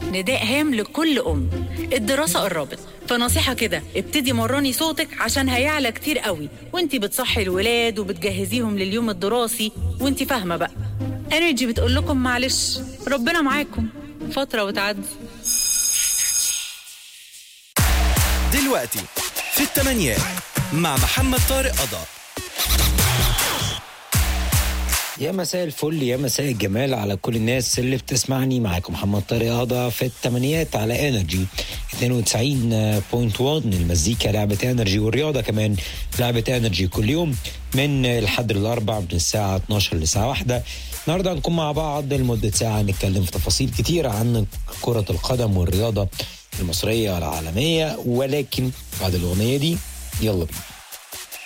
نداء هام لكل أم الدراسة قربت فنصيحة كده ابتدي مرني صوتك عشان هيعلى كتير قوي وانتي بتصحي الولاد وبتجهزيهم لليوم الدراسي وانتي فاهمة بقى انرجي بتقول لكم معلش ربنا معاكم فترة وتعدي دلوقتي في الثمانيات مع محمد طارق قضا يا مساء الفل يا مساء الجمال على كل الناس اللي بتسمعني معاكم محمد طارق قضا في الثمانيات على انرجي 92.1 المزيكا لعبة انرجي والرياضة كمان لعبة انرجي كل يوم من الحد الاربع من الساعة 12 للساعة واحدة النهارده هنكون مع بعض لمدة ساعة نتكلم في تفاصيل كتيرة عن كرة القدم والرياضة المصرية والعالمية ولكن بعد الأغنية دي يلا بينا